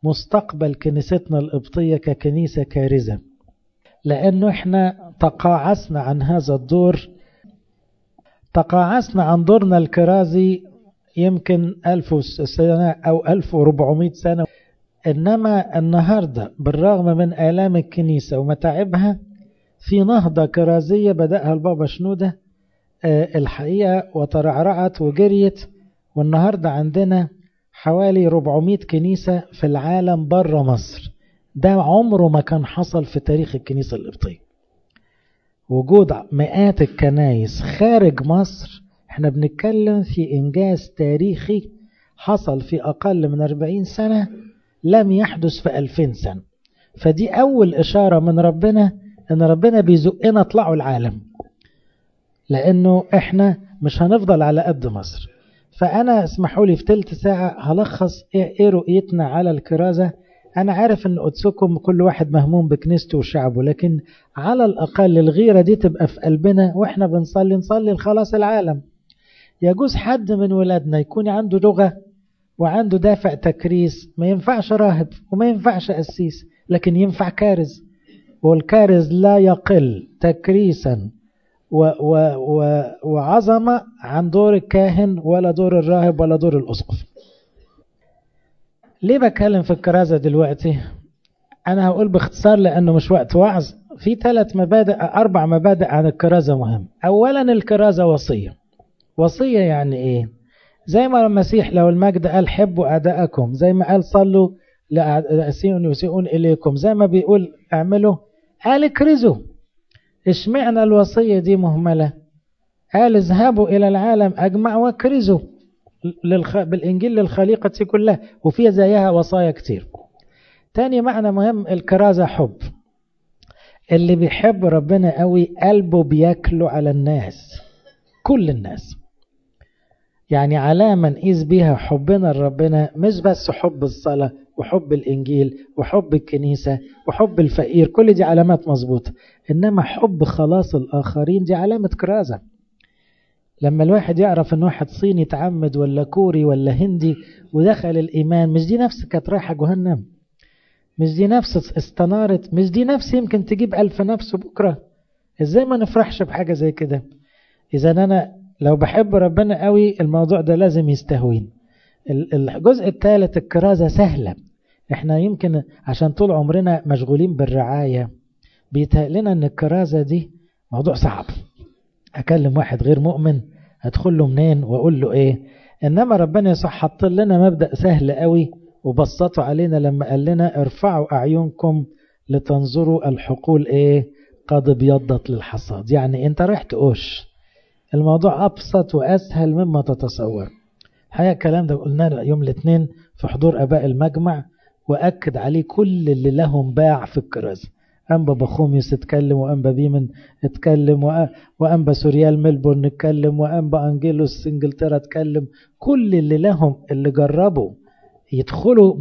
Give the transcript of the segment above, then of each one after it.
مستقبل كنيستنا القبطية ككنيسة كارزة لأنه احنا تقاعسنا عن هذا الدور تقاعسنا عن دورنا الكرازي يمكن ألف سنة أو ألف وربعمائة سنة إنما النهاردة بالرغم من آلام الكنيسة ومتاعبها في نهضة كرازية بدأها البابا شنودة الحقيقة وترعرعت وجريت والنهاردة عندنا حوالي 400 كنيسة في العالم بره مصر ده عمره ما كان حصل في تاريخ الكنيسة القبطية وجود مئات الكنايس خارج مصر احنا بنتكلم في إنجاز تاريخي حصل في أقل من 40 سنة لم يحدث في 2000 سنة فدي أول إشارة من ربنا إن ربنا بيزقنا طلعوا العالم لأنه إحنا مش هنفضل على قد مصر فأنا اسمحوا لي في تلت ساعة هلخص إيه رؤيتنا على الكرازة أنا عارف إن قدسكم كل واحد مهموم بكنيسته وشعبه لكن على الأقل الغيرة دي تبقى في قلبنا وإحنا بنصلي نصلي لخلاص العالم يجوز حد من ولادنا يكون عنده لغة وعنده دافع تكريس ما ينفعش راهب وما ينفعش قسيس لكن ينفع كارز والكارز لا يقل تكريسا و و و وعظمة عن دور الكاهن ولا دور الراهب ولا دور الأسقف ليه بتكلم في الكرازة دلوقتي أنا هقول باختصار لأنه مش وقت وعظ في ثلاث مبادئ أربع مبادئ عن الكرازة مهم أولا الكرازة وصية وصية يعني إيه زي ما المسيح لو المجد قال حبوا أعداءكم زي ما قال صلوا لأسيئون يسيئون إليكم زي ما بيقول اعملوا قال اكرزوا اشمعنى الوصية دي مهملة قال اذهبوا إلى العالم أجمع واكرزوا للخ... بالإنجيل للخليقة كلها وفي زيها وصايا كتير تاني معنى مهم الكرازة حب اللي بيحب ربنا قوي قلبه بياكله على الناس كل الناس يعني علامة نقيس بيها حبنا لربنا مش بس حب الصلاة وحب الإنجيل وحب الكنيسة وحب الفقير كل دي علامات مظبوطة إنما حب خلاص الآخرين دي علامة كرازة لما الواحد يعرف ان واحد صيني تعمد ولا كوري ولا هندي ودخل الإيمان مش دي نفس كانت رايحة جهنم مش دي نفس استنارت مش دي نفس يمكن تجيب ألف نفس بكرة ازاي ما نفرحش بحاجة زي كده إذا أنا لو بحب ربنا قوي الموضوع ده لازم يستهوين الجزء الثالث الكرازة سهلة احنا يمكن عشان طول عمرنا مشغولين بالرعاية بيتهيألنا ان الكرازة دي موضوع صعب اكلم واحد غير مؤمن هدخل له منين واقول له ايه انما ربنا يسوع حط لنا مبدأ سهل قوي وبسطه علينا لما قال لنا ارفعوا اعينكم لتنظروا الحقول ايه قد ابيضت للحصاد يعني انت رايح تقوش الموضوع ابسط واسهل مما تتصور الحقيقه الكلام ده قلنا يوم الاثنين في حضور اباء المجمع واكد عليه كل اللي لهم باع في الكرازه أنبا بخوميوس اتكلم وأنبا بيمن اتكلم وأنبا سوريال ميلبورن اتكلم وأنبا أنجيلوس انجلترا اتكلم كل اللي لهم اللي جربوا يدخلوا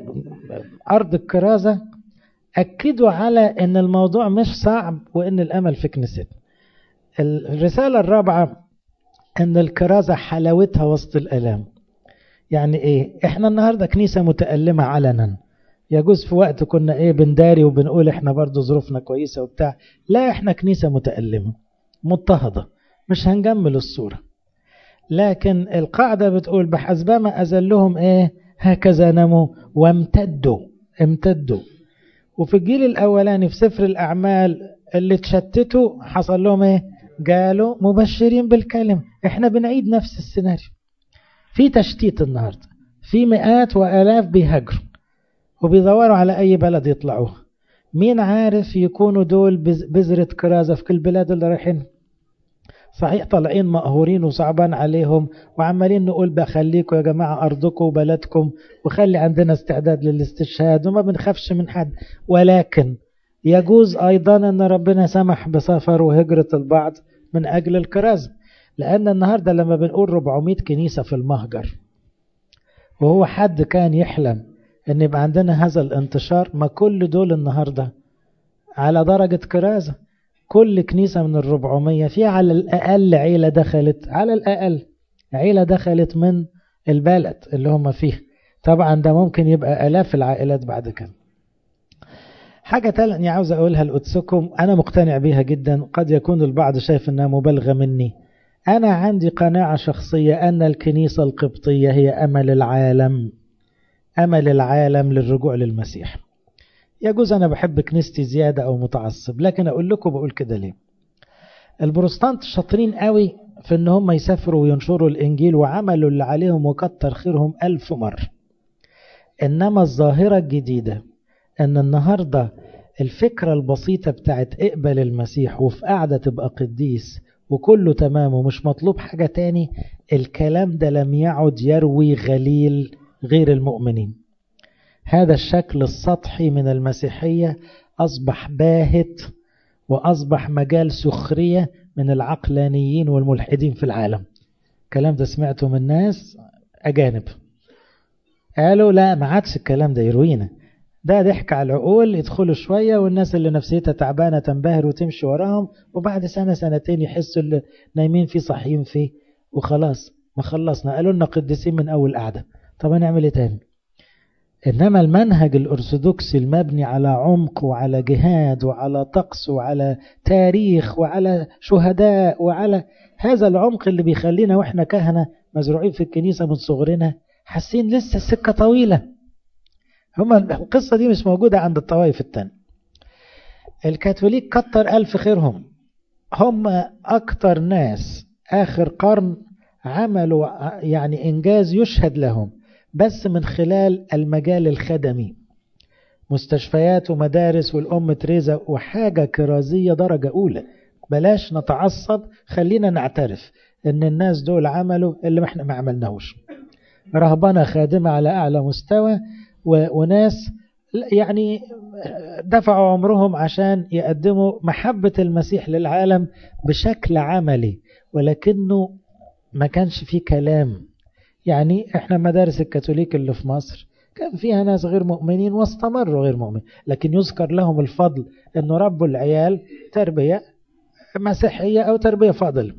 أرض الكرازة أكدوا على أن الموضوع مش صعب وأن الأمل في كنيستنا الرسالة الرابعة أن الكرازة حلاوتها وسط الألام يعني إيه إحنا النهاردة كنيسة متألمة علنا يجوز في وقت كنا ايه بنداري وبنقول احنا برضو ظروفنا كويسة وبتاع لا احنا كنيسة متألمة مضطهدة مش هنجمل الصورة لكن القاعدة بتقول بحسبما أزلهم ايه هكذا نموا وامتدوا امتدوا وفي الجيل الأولاني في سفر الأعمال اللي تشتتوا حصل لهم ايه قالوا مبشرين بالكلمة احنا بنعيد نفس السيناريو في تشتيت النهاردة في مئات وآلاف بيهاجروا وبيدوروا على أي بلد يطلعوه مين عارف يكونوا دول بذرة كرازة في كل بلاد اللي رايحين صحيح طالعين مقهورين وصعبان عليهم وعمالين نقول بخليكم يا جماعة أرضكم وبلدكم وخلي عندنا استعداد للاستشهاد وما بنخافش من حد ولكن يجوز أيضا أن ربنا سمح بسفر وهجرة البعض من أجل الكرازة لأن النهاردة لما بنقول 400 كنيسة في المهجر وهو حد كان يحلم ان يبقى عندنا هذا الانتشار ما كل دول النهاردة على درجة كرازة كل كنيسة من الربعمية في على الأقل عيلة دخلت على الأقل عيلة دخلت من البلد اللي هم فيه طبعا ده ممكن يبقى آلاف العائلات بعد كده حاجة تانية عاوز أقولها لقدسكم أنا مقتنع بيها جدا قد يكون البعض شايف أنها مبالغة مني أنا عندي قناعة شخصية أن الكنيسة القبطية هي أمل العالم أمل العالم للرجوع للمسيح يجوز أنا بحب كنيستي زيادة أو متعصب لكن أقول لكم بقول كده ليه البروستانت شاطرين قوي في ان هم يسافروا وينشروا الانجيل وعملوا اللي عليهم وكتر خيرهم الف مرة انما الظاهرة الجديدة ان النهاردة الفكرة البسيطة بتاعت اقبل المسيح وفي قاعدة تبقى قديس وكله تمام ومش مطلوب حاجة تاني الكلام ده لم يعد يروي غليل غير المؤمنين هذا الشكل السطحي من المسيحية أصبح باهت وأصبح مجال سخرية من العقلانيين والملحدين في العالم الكلام ده سمعته من ناس أجانب قالوا لا ما عادش الكلام ده يروينا ده ضحك على العقول يدخلوا شوية والناس اللي نفسيتها تعبانة تنبهر وتمشي وراهم وبعد سنة سنتين يحسوا اللي نايمين فيه صاحيين فيه وخلاص ما خلصنا قالوا لنا قديسين من أول قعدة طب هنعمل ايه تاني إنما المنهج الأرثوذكسي المبني على عمق وعلى جهاد وعلى طقس وعلى تاريخ وعلى شهداء وعلى هذا العمق اللي بيخلينا وإحنا كهنة مزروعين في الكنيسة من صغرنا حاسين لسه السكة طويلة هما القصة دي مش موجودة عند الطوائف التانية الكاثوليك كتر ألف خيرهم هم أكتر ناس آخر قرن عملوا يعني إنجاز يشهد لهم بس من خلال المجال الخدمي مستشفيات ومدارس والأم تريزا وحاجة كرازية درجة أولى بلاش نتعصب خلينا نعترف ان الناس دول عملوا اللي احنا ما عملناهوش رهبنة خادمة على أعلى مستوى وناس يعني دفعوا عمرهم عشان يقدموا محبة المسيح للعالم بشكل عملي ولكنه ما كانش فيه كلام يعني احنا مدارس الكاثوليك اللي في مصر كان فيها ناس غير مؤمنين واستمروا غير مؤمنين لكن يذكر لهم الفضل انه ربوا العيال تربية مسيحية او تربية فاضل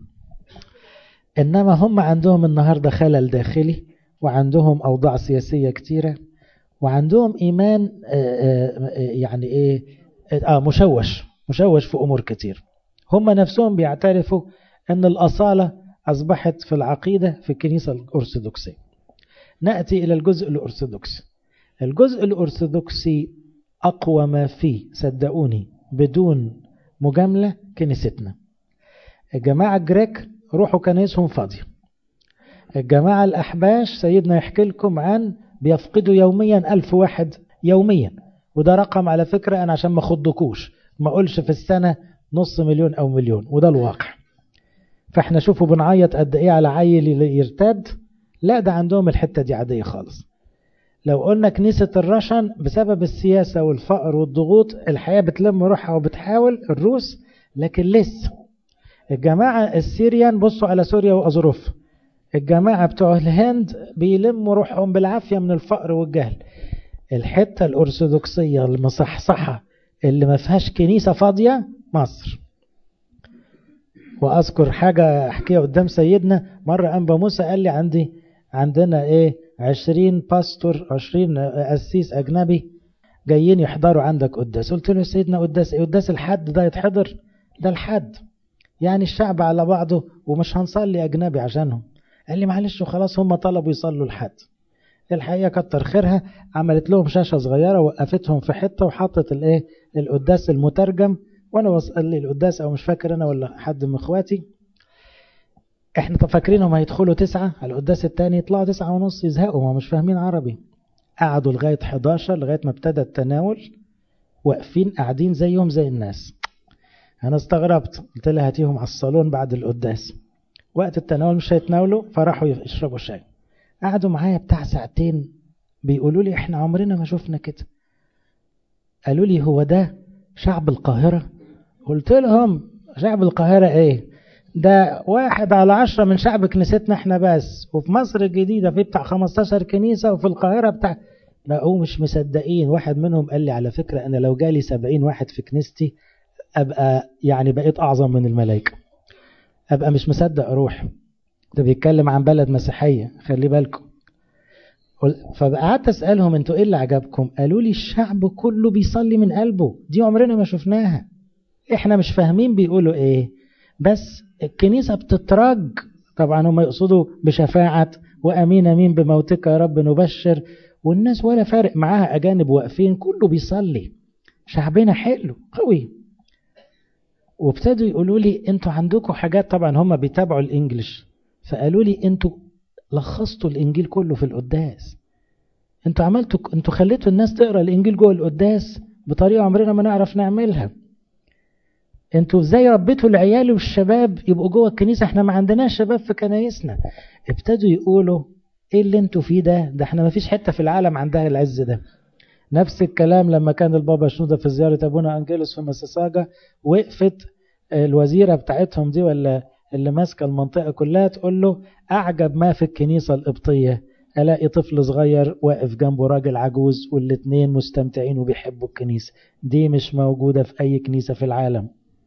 انما هم عندهم النهاردة خلل داخلي وعندهم اوضاع سياسية كتيرة وعندهم ايمان يعني ايه اه مشوش مشوش في امور كتير هم نفسهم بيعترفوا ان الاصالة أصبحت في العقيدة في الكنيسة الأرثوذكسية نأتي إلى الجزء الأرثوذكسي الجزء الأرثوذكسي أقوى ما فيه صدقوني بدون مجاملة كنيستنا الجماعة الجريك روحوا كنايسهم فاضية الجماعة الأحباش سيدنا يحكي لكم عن بيفقدوا يوميا ألف واحد يوميا وده رقم على فكرة أنا عشان ما خضكوش ما أقولش في السنة نص مليون أو مليون وده الواقع فاحنا شوفوا بنعيط قد ايه على عيل يرتد لا ده عندهم الحتة دي عادية خالص لو قلنا كنيسة الرشن بسبب السياسة والفقر والضغوط الحياة بتلم روحها وبتحاول الروس لكن لسه الجماعة السيريان بصوا على سوريا وأظروف الجماعة بتوع الهند بيلموا روحهم بالعافية من الفقر والجهل الحتة الأرثوذكسية المصحصحة اللي ما فيهاش كنيسة فاضية مصر وأذكر حاجة أحكيها قدام سيدنا مرة أنبا موسى قال لي عندي عندنا إيه عشرين باستور عشرين قسيس أجنبي جايين يحضروا عندك قداس قلت له يا سيدنا قداس إيه قداس الحد ده يتحضر ده الحد يعني الشعب على بعضه ومش هنصلي أجنبي عشانهم قال لي معلش وخلاص هم طلبوا يصلوا الحد الحقيقة كتر خيرها عملت لهم شاشة صغيرة وقفتهم في حتة وحطت الايه القداس المترجم وانا بصلي القداس او مش فاكر انا ولا حد من اخواتي احنا فاكرينهم هيدخلوا تسعة على القداس التاني يطلعوا تسعة ونص يزهقوا ما مش فاهمين عربي قعدوا لغاية 11 لغاية ما ابتدى التناول واقفين قاعدين زيهم زي الناس انا استغربت قلت لها هاتيهم على الصالون بعد القداس وقت التناول مش هيتناولوا فراحوا يشربوا شاي قعدوا معايا بتاع ساعتين بيقولوا لي احنا عمرنا ما شفنا كده قالوا لي هو ده شعب القاهرة قلت لهم شعب القاهرة ايه ده واحد على عشرة من شعب كنيستنا احنا بس وفي مصر الجديدة في بتاع 15 كنيسة وفي القاهرة بتاع بقوا مش مصدقين واحد منهم قال لي على فكرة انا لو جالي 70 واحد في كنيستي ابقى يعني بقيت اعظم من الملائكة ابقى مش مصدق اروح ده بيتكلم عن بلد مسيحية خلي بالكم فقعدت اسالهم انتوا ايه اللي عجبكم قالوا لي الشعب كله بيصلي من قلبه دي عمرنا ما شفناها احنا مش فاهمين بيقولوا ايه بس الكنيسه بتترج طبعا هم يقصدوا بشفاعه وامين امين بموتك يا رب نبشر والناس ولا فارق معاها اجانب واقفين كله بيصلي شعبنا حلو قوي وابتدوا يقولوا لي انتوا عندكم حاجات طبعا هم بيتابعوا الانجليش فقالوا لي انتوا لخصتوا الانجيل كله في القداس انتوا عملتوا انتوا خليتوا الناس تقرا الانجيل جوه القداس بطريقه عمرنا ما نعرف نعملها انتوا ازاي ربيتوا العيال والشباب يبقوا جوه الكنيسه احنا ما عندناش شباب في كنايسنا ابتدوا يقولوا ايه اللي انتوا فيه ده ده احنا ما فيش حته في العالم عندها العز ده نفس الكلام لما كان البابا شنودة في زيارة أبونا أنجيلوس في مساساجا وقفت الوزيرة بتاعتهم دي ولا اللي ماسكة المنطقة كلها تقول له أعجب ما في الكنيسة القبطية ألاقي طفل صغير واقف جنبه راجل عجوز والاتنين مستمتعين وبيحبوا الكنيسة دي مش موجودة في أي كنيسة في العالم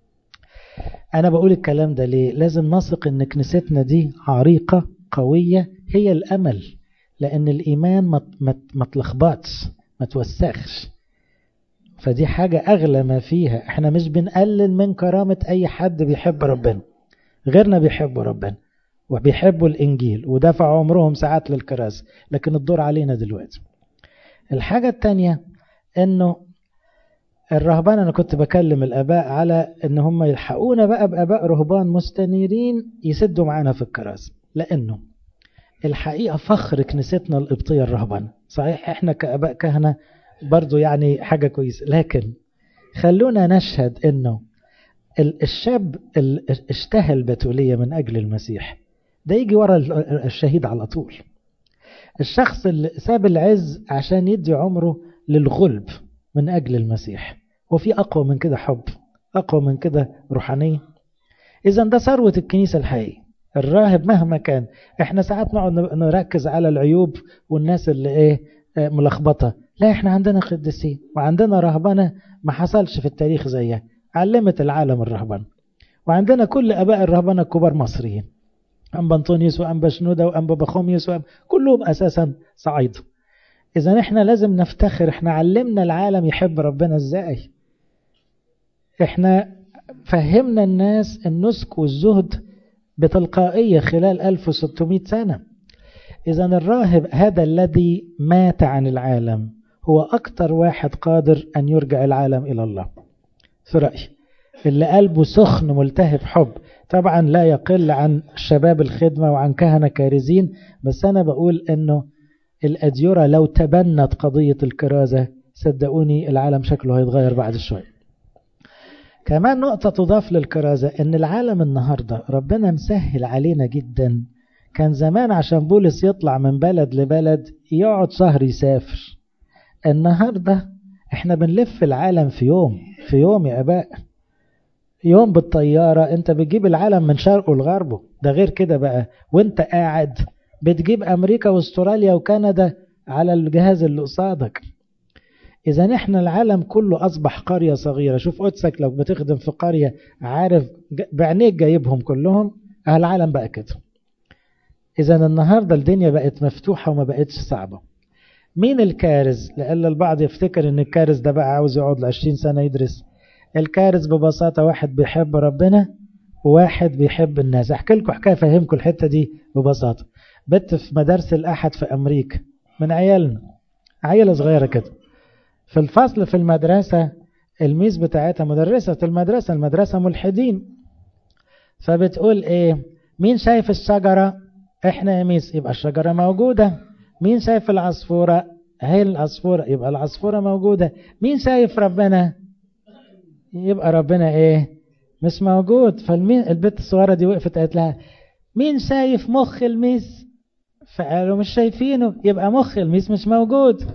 أنا بقول الكلام ده ليه لازم نثق إن كنيستنا دي عريقة قوية هي الأمل لأن الإيمان ما تلخبطش ما توسخش فدي حاجة أغلى ما فيها احنا مش بنقلل من كرامة أي حد بيحب ربنا غيرنا بيحبوا ربنا وبيحبوا الإنجيل ودفعوا عمرهم ساعات للكراسة لكن الدور علينا دلوقتي الحاجة التانية انه الرهبان انا كنت بكلم الاباء على ان هم يلحقونا بقى باباء رهبان مستنيرين يسدوا معانا في الكراسة لانه الحقيقة فخر كنيستنا القبطية الرهبان صحيح احنا كاباء كهنة برضو يعني حاجة كويسة لكن خلونا نشهد انه الشاب اللي اشتهى البتولية من اجل المسيح ده يجي ورا الشهيد على طول الشخص اللي ساب العز عشان يدي عمره للغلب من أجل المسيح وفي أقوى من كده حب أقوى من كده روحانية إذا ده ثروة الكنيسة الحقيقية الراهب مهما كان احنا ساعات نقعد نركز على العيوب والناس اللي ايه ملخبطة لا احنا عندنا قديسين وعندنا رهبنة ما حصلش في التاريخ زيها علمت العالم الرهبنة وعندنا كل اباء الرهبنة الكبار مصريين أنبا أنطونيوس وأنبا شنودة وأنبا بخوميوس وأنبا كلهم أساسا صعيدة إذا إحنا لازم نفتخر إحنا علمنا العالم يحب ربنا إزاي إحنا فهمنا الناس النسك والزهد بتلقائية خلال 1600 سنة إذا الراهب هذا الذي مات عن العالم هو أكتر واحد قادر أن يرجع العالم إلى الله في رأيي اللي قلبه سخن ملتهب حب طبعا لا يقل عن شباب الخدمة وعن كهنة كارزين بس أنا بقول أنه الأديرة لو تبنت قضية الكرازة صدقوني العالم شكله هيتغير بعد شوية كمان نقطة تضاف للكرازة أن العالم النهاردة ربنا مسهل علينا جدا كان زمان عشان بولس يطلع من بلد لبلد يقعد شهر يسافر النهاردة احنا بنلف العالم في يوم في يوم يا أباء يوم بالطيارة انت بتجيب العالم من شرقه لغربه ده غير كده بقى وانت قاعد بتجيب امريكا واستراليا وكندا على الجهاز اللي قصادك اذا احنا العالم كله اصبح قرية صغيرة شوف قدسك لو بتخدم في قرية عارف بعينيك جايبهم كلهم اهل العالم بقى كده اذا النهاردة الدنيا بقت مفتوحة وما بقتش صعبة مين الكارز لأن البعض يفتكر ان الكارز ده بقى عاوز يقعد ل 20 سنة يدرس الكارز ببساطة واحد بيحب ربنا وواحد بيحب الناس احكي لكم حكاية فهمكم الحتة دي ببساطة بنت في مدارس الأحد في أمريكا من عيالنا عيلة صغيرة كده في الفصل في المدرسة الميز بتاعتها مدرسة المدرسة المدرسة ملحدين فبتقول ايه مين شايف الشجرة احنا يا ميس يبقى الشجرة موجودة مين شايف العصفورة هي العصفورة يبقى العصفورة موجودة مين شايف ربنا يبقى ربنا ايه مش موجود فالبنت الصغيرة دي وقفت قالت لها مين شايف مخ الميس فقالوا مش شايفينه يبقى مخ الميس مش موجود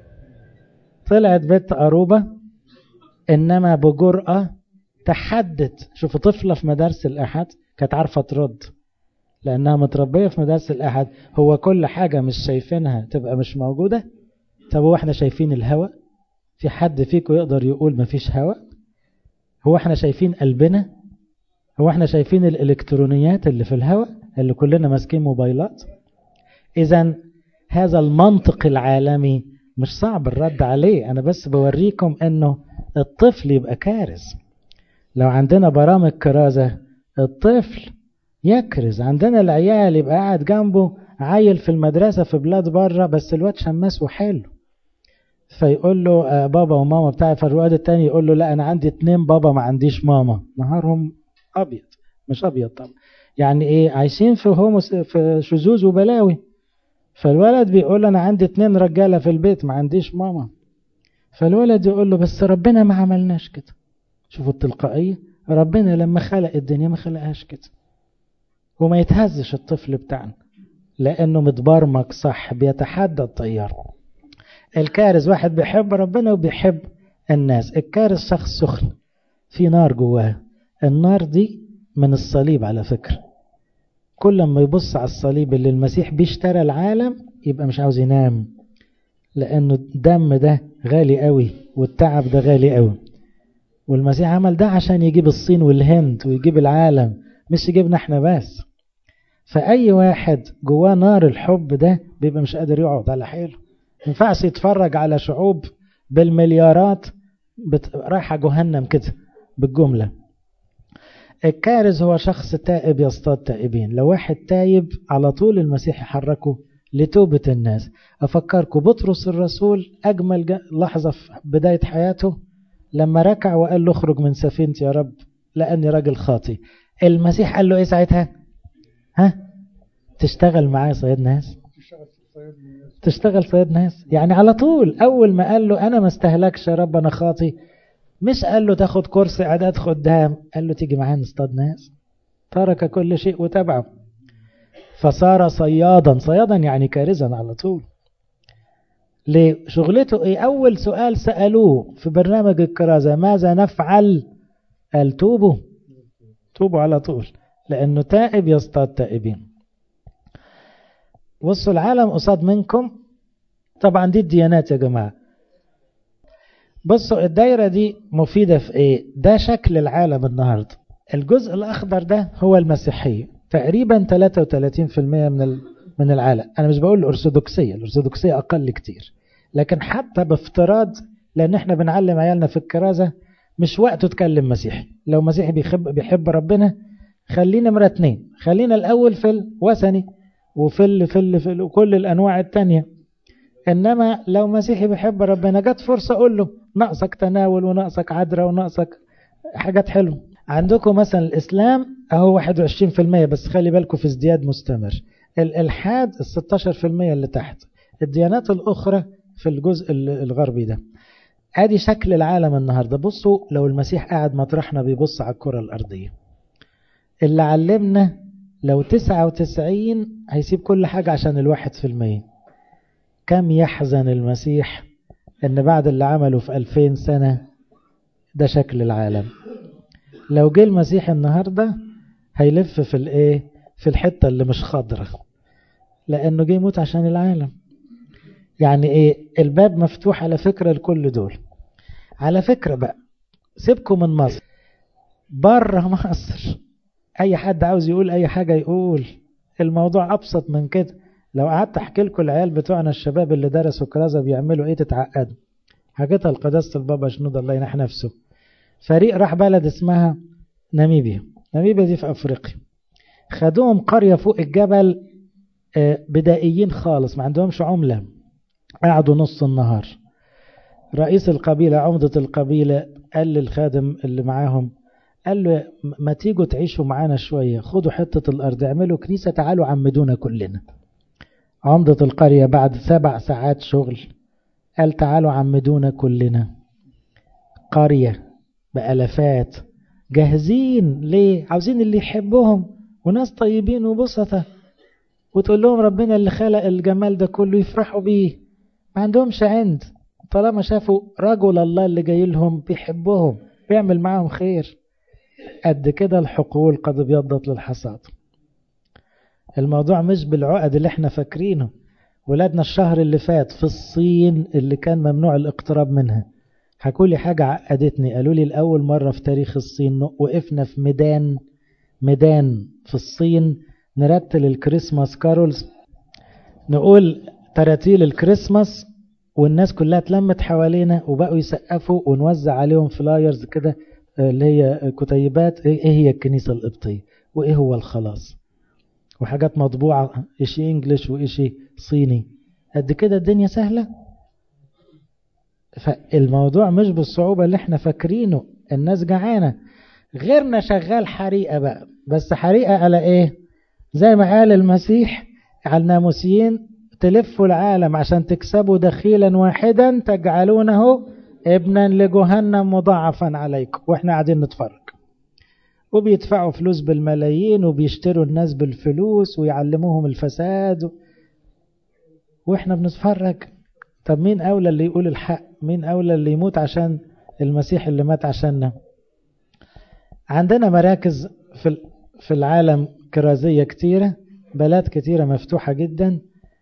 طلعت بنت قروبة انما بجرأة تحدت شوفوا طفلة في مدارس الأحد كانت عارفة ترد لأنها متربية في مدارس الأحد هو كل حاجة مش شايفينها تبقى مش موجودة طب هو احنا شايفين الهواء في حد فيكم يقدر يقول مفيش هواء هو احنا شايفين قلبنا هو احنا شايفين الالكترونيات اللي في الهواء اللي كلنا ماسكين موبايلات اذا هذا المنطق العالمي مش صعب الرد عليه أنا بس بوريكم أنه الطفل يبقى كارث لو عندنا برامج كرازة الطفل يكرز عندنا العيال يبقى قاعد جنبه عيل في المدرسة في بلاد بره بس الواد شماس وحلو فيقول له آه بابا وماما بتاعي فالواد التاني يقول له لا أنا عندي اتنين بابا ما عنديش ماما نهارهم أبيض مش أبيض طبعا يعني إيه عايشين في هوموس في شذوذ وبلاوي فالولد بيقول أنا عندي اتنين رجالة في البيت ما عنديش ماما فالولد يقول له بس ربنا ما عملناش كده شوفوا التلقائية ربنا لما خلق الدنيا ما خلقهاش كده وما يتهزش الطفل بتاعنا لأنه متبرمج صح بيتحدى الطيار الكارث واحد بيحب ربنا وبيحب الناس الكارث شخص سخن في نار جواه النار دي من الصليب على فكرة كل ما يبص على الصليب اللي المسيح بيشترى العالم يبقى مش عاوز ينام لأنه الدم ده غالي قوي والتعب ده غالي قوي والمسيح عمل ده عشان يجيب الصين والهند ويجيب العالم مش يجيبنا احنا بس فأي واحد جواه نار الحب ده بيبقى مش قادر يقعد على حيله ينفعش يتفرج على شعوب بالمليارات بت... رايحة جهنم كده بالجملة الكارث هو شخص تائب يصطاد تائبين لو واحد تايب على طول المسيح يحركه لتوبة الناس أفكركم بطرس الرسول أجمل لحظة في بداية حياته لما ركع وقال له اخرج من سفينتي يا رب لأني راجل خاطي المسيح قال له ايه ساعتها ها تشتغل معايا صياد ناس تشتغل صياد ناس يعني على طول أول ما قال له أنا ما استهلكش يا رب أنا خاطي مش قال له تاخد كورس إعداد خدام قال له تيجي معايا نصطاد ناس ترك كل شيء وتبعه فصار صيادا صيادا يعني كارزا على طول ليه شغلته ايه اول سؤال سألوه في برنامج الكرازة ماذا نفعل قال توبوا توبوا على طول لانه تائب يصطاد تائبين بصوا العالم قصاد منكم طبعا دي الديانات يا جماعة بصوا الدايرة دي مفيدة في ايه ده شكل العالم النهاردة الجزء الاخضر ده هو المسيحية تقريبا 33% من من العالم انا مش بقول الارثوذكسيه الارثوذكسيه اقل كتير لكن حتى بافتراض لان احنا بنعلم عيالنا في الكرازه مش وقته تكلم مسيحي لو مسيحي بيحب بيحب ربنا خلينا نمره اتنين خلينا الاول في الوثني وفي ال في ال في ال كل الانواع التانية انما لو مسيحي بيحب ربنا جت فرصه اقول له ناقصك تناول وناقصك عذراء وناقصك حاجات حلوه عندكم مثلا الاسلام اهو 21% بس خلي بالكم في ازدياد مستمر الالحاد ال 16% اللي تحت الديانات الاخرى في الجزء الغربي ده ادي شكل العالم النهارده بصوا لو المسيح قاعد مطرحنا بيبص على الكره الارضيه اللي علمنا لو 99 هيسيب كل حاجه عشان الواحد في المية كم يحزن المسيح ان بعد اللي عمله في 2000 سنه ده شكل العالم لو جه المسيح النهارده هيلف في الايه في الحته اللي مش خضره لانه جه يموت عشان العالم يعني ايه الباب مفتوح على فكره لكل دول على فكره بقى سيبكم من مصر بره مصر اي حد عاوز يقول اي حاجه يقول الموضوع ابسط من كده لو قعدت احكي لكم العيال بتوعنا الشباب اللي درسوا كرازه بيعملوا ايه تتعقدوا حكيتها لقداسه البابا شنود الله ينح نفسه فريق راح بلد اسمها ناميبيا ناميبيا دي في افريقيا خدوهم قرية فوق الجبل بدائيين خالص ما عندهمش عملة قعدوا نص النهار رئيس القبيلة عمدة القبيلة قال للخادم اللي معاهم قال له ما تيجوا تعيشوا معانا شوية خدوا حتة الأرض اعملوا كنيسة تعالوا عمدونا كلنا عمدة القرية بعد سبع ساعات شغل قال تعالوا عمدونا كلنا قرية بألفات جاهزين ليه عاوزين اللي يحبهم وناس طيبين وبسطة وتقول لهم ربنا اللي خلق الجمال ده كله يفرحوا بيه ما عندهمش عند طالما شافوا رجل الله اللي جاي لهم بيحبهم بيعمل معاهم خير قد كده الحقول قد ابيضت للحصاد الموضوع مش بالعقد اللي احنا فاكرينه ولادنا الشهر اللي فات في الصين اللي كان ممنوع الاقتراب منها حكوا لي حاجة عقدتني قالوا لي الأول مرة في تاريخ الصين وقفنا في ميدان ميدان في الصين نرتل الكريسماس كارولز نقول تراتيل الكريسماس والناس كلها اتلمت حوالينا وبقوا يسقفوا ونوزع عليهم فلايرز كده اللي هي كتيبات ايه هي الكنيسة القبطية وايه هو الخلاص وحاجات مطبوعة اشي انجلش واشي صيني قد كده الدنيا سهلة فالموضوع مش بالصعوبة اللي احنا فاكرينه الناس جعانة غيرنا شغال حريقة بقى بس حريقة على ايه زي ما قال المسيح على الناموسيين تلفوا العالم عشان تكسبوا دخيلا واحدا تجعلونه ابنا لجهنم مضاعفا عليكم واحنا قاعدين نتفرج وبيدفعوا فلوس بالملايين وبيشتروا الناس بالفلوس ويعلموهم الفساد واحنا بنتفرج طب مين اولى اللي يقول الحق مين اولى اللي يموت عشان المسيح اللي مات عشاننا عندنا مراكز في في العالم كرازية كتيرة بلاد كتيرة مفتوحة جدا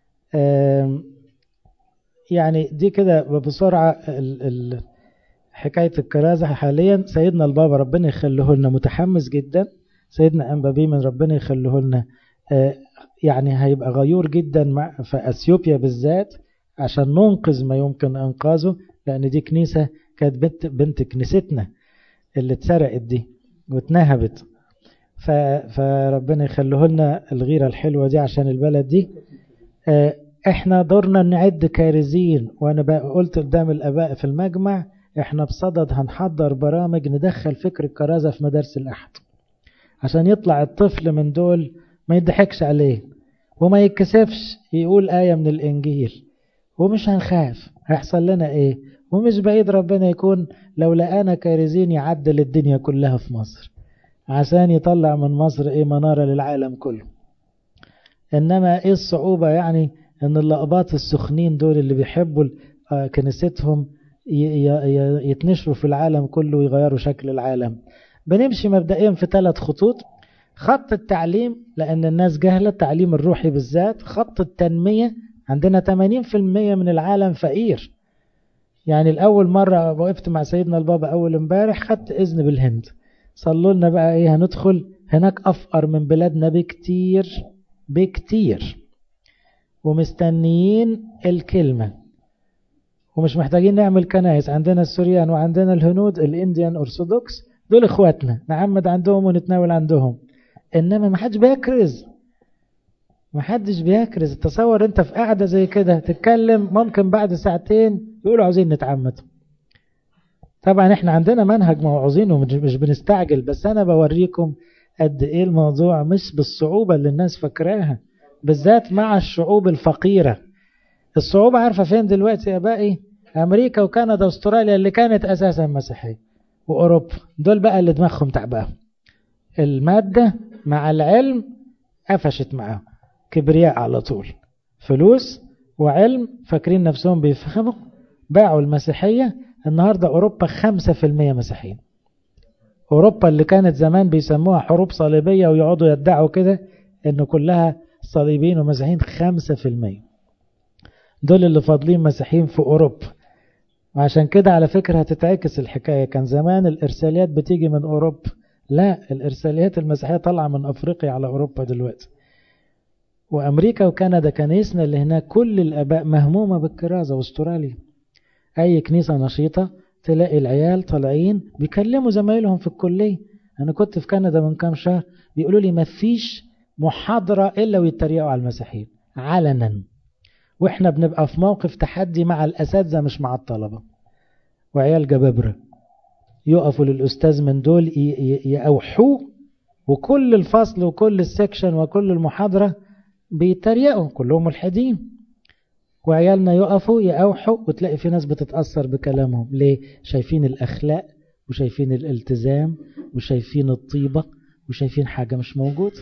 يعني دي كده بسرعة حكاية الكرازة حاليا سيدنا البابا ربنا يخليه لنا متحمس جدا سيدنا أنبابي من ربنا يخليه لنا يعني هيبقى غيور جدا مع في أثيوبيا بالذات عشان ننقذ ما يمكن إنقاذه لأن دي كنيسة كانت بنت, بنت كنيستنا اللي اتسرقت دي واتنهبت فربنا يخليه لنا الغيرة الحلوة دي عشان البلد دي احنا دورنا نعد كارزين وانا بقى قلت قدام الاباء في المجمع احنا بصدد هنحضر برامج ندخل فكر الكرازة في مدارس الاحد عشان يطلع الطفل من دول ما يضحكش عليه وما يتكسفش يقول آية من الإنجيل ومش هنخاف هيحصل لنا إيه ومش بعيد ربنا يكون لو لقانا كارزين يعدل الدنيا كلها في مصر عشان يطلع من مصر إيه منارة للعالم كله إنما إيه الصعوبة يعني إن اللقبات السخنين دول اللي بيحبوا كنيستهم يتنشروا في العالم كله ويغيروا شكل العالم بنمشي مبدئيا في ثلاث خطوط خط التعليم لأن الناس جهلة التعليم الروحي بالذات خط التنمية عندنا 80% من العالم فقير يعني الأول مرة وقفت مع سيدنا البابا أول امبارح خدت إذن بالهند صلوا لنا بقى إيه هندخل هناك أفقر من بلادنا بكتير بكتير ومستنيين الكلمة ومش محتاجين نعمل كنائس عندنا السوريان وعندنا الهنود الانديان أرثوذكس دول اخواتنا نعمد عندهم ونتناول عندهم انما ما حدش بيكرز ما حدش بيكرز تصور انت في قاعده زي كده تتكلم ممكن بعد ساعتين يقولوا عاوزين نتعمد طبعا احنا عندنا منهج موعظين ومش بنستعجل بس انا بوريكم قد ايه الموضوع مش بالصعوبه اللي الناس فاكراها بالذات مع الشعوب الفقيره الصعوبه عارفه فين دلوقتي يا باقي امريكا وكندا واستراليا اللي كانت اساسا مسيحيه واوروبا دول بقى اللي دماغهم تعبان المادة مع العلم قفشت معاهم كبرياء على طول فلوس وعلم فاكرين نفسهم بيفهموا باعوا المسيحية النهاردة أوروبا خمسة في المية مسيحيين أوروبا اللي كانت زمان بيسموها حروب صليبية ويقعدوا يدعوا كده إنه كلها صليبيين ومسيحيين خمسة في المية دول اللي فاضلين مسيحيين في أوروبا وعشان كده على فكرة هتتعكس الحكاية كان زمان الإرساليات بتيجي من أوروبا لا الإرساليات المسيحية طالعة من أفريقيا على أوروبا دلوقتي وأمريكا وكندا كنيسنا اللي هناك كل الآباء مهمومة بالكرازة واستراليا أي كنيسة نشيطة تلاقي العيال طالعين بيكلموا زمايلهم في الكلية أنا كنت في كندا من كام شهر بيقولوا لي ما فيش محاضرة إلا ويتريقوا على المسيحيين علنا وإحنا بنبقى في موقف تحدي مع الأساتذة مش مع الطلبة وعيال جبابرة يقفوا للأستاذ من دول يأوحوه وكل الفصل وكل السكشن وكل المحاضرة بيتريقوا كلهم ملحدين وعيالنا يقفوا يأوحوا وتلاقي في ناس بتتأثر بكلامهم ليه؟ شايفين الأخلاق وشايفين الالتزام وشايفين الطيبة وشايفين حاجة مش موجود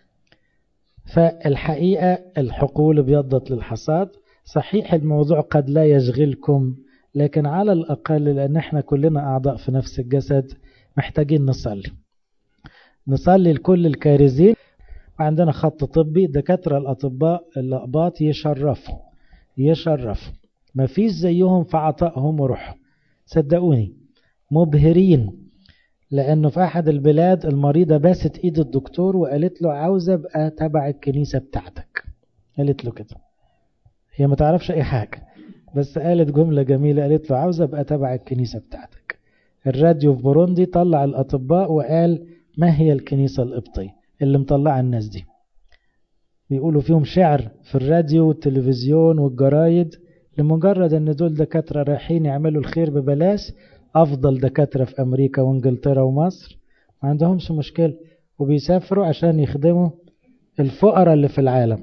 فالحقيقة الحقول بيضت للحصاد صحيح الموضوع قد لا يشغلكم لكن على الأقل لأن احنا كلنا أعضاء في نفس الجسد محتاجين نصلي نصلي لكل الكارزين وعندنا خط طبي دكاترة الأطباء الأقباط يشرفوا يشرفوا ما فيش زيهم في عطائهم وروحهم صدقوني مبهرين لأنه في أحد البلاد المريضة باست إيد الدكتور وقالت له عاوزة أبقى تبع الكنيسة بتاعتك قالت له كده هي ما تعرفش أي حاجة بس قالت جملة جميلة قالت له عاوزة أبقى تبع الكنيسة بتاعتك الراديو في بوروندي طلع الأطباء وقال ما هي الكنيسة القبطية اللي مطلعة الناس دي بيقولوا فيهم شعر في الراديو والتلفزيون والجرايد لمجرد ان دول دكاترة رايحين يعملوا الخير ببلاش افضل دكاترة في امريكا وانجلترا ومصر ما عندهمش مشكلة وبيسافروا عشان يخدموا الفقراء اللي في العالم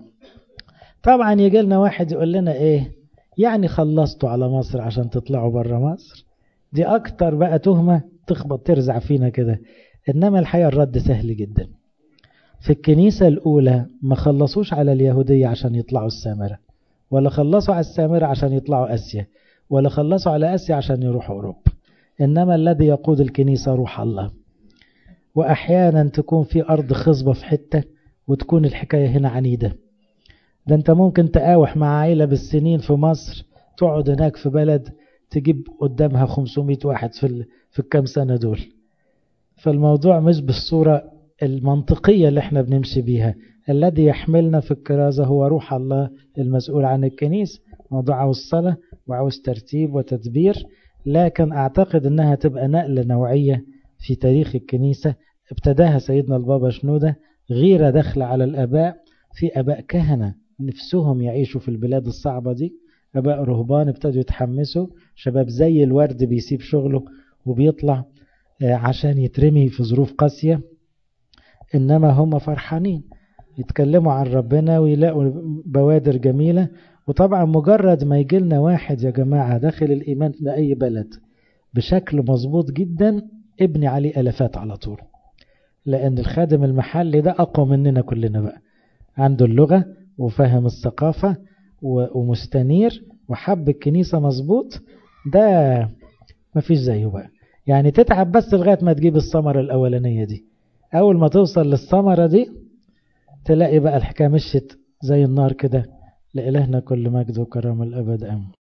طبعا يجي لنا واحد يقول لنا ايه يعني خلصتوا على مصر عشان تطلعوا بره مصر دي اكتر بقى تهمة تخبط ترزع فينا كده انما الحقيقة الرد سهل جدا في الكنيسة الأولى ما خلصوش على اليهودية عشان يطلعوا السامرة ولا خلصوا على السامرة عشان يطلعوا أسيا ولا خلصوا على أسيا عشان يروحوا أوروبا إنما الذي يقود الكنيسة روح الله وأحيانا تكون في أرض خصبة في حتة وتكون الحكاية هنا عنيدة ده أنت ممكن تقاوح مع عائلة بالسنين في مصر تقعد هناك في بلد تجيب قدامها 500 واحد في, في الكام سنة دول فالموضوع مش بالصورة المنطقية اللي احنا بنمشي بيها الذي يحملنا في الكرازة هو روح الله المسؤول عن الكنيسة موضوع عاوز صلاة وعاوز ترتيب وتدبير لكن أعتقد أنها تبقى نقلة نوعية في تاريخ الكنيسة ابتداها سيدنا البابا شنودة غيرة داخلة على الأباء في أباء كهنة نفسهم يعيشوا في البلاد الصعبة دي أباء رهبان ابتدوا يتحمسوا شباب زي الورد بيسيب شغله وبيطلع عشان يترمي في ظروف قاسية إنما هم فرحانين يتكلموا عن ربنا ويلاقوا بوادر جميلة وطبعا مجرد ما يجي لنا واحد يا جماعة داخل الإيمان لأي بلد بشكل مظبوط جدا ابني عليه ألفات على طول لأن الخادم المحلي ده أقوى مننا كلنا بقى عنده اللغة وفهم الثقافة ومستنير وحب الكنيسة مظبوط ده مفيش زيه بقى يعني تتعب بس لغاية ما تجيب الثمرة الأولانية دي أول ما توصل للثمرة دي تلاقي بقى الحكاية مشت زي النار كده لإلهنا كل مجد وكرم الأبد أمين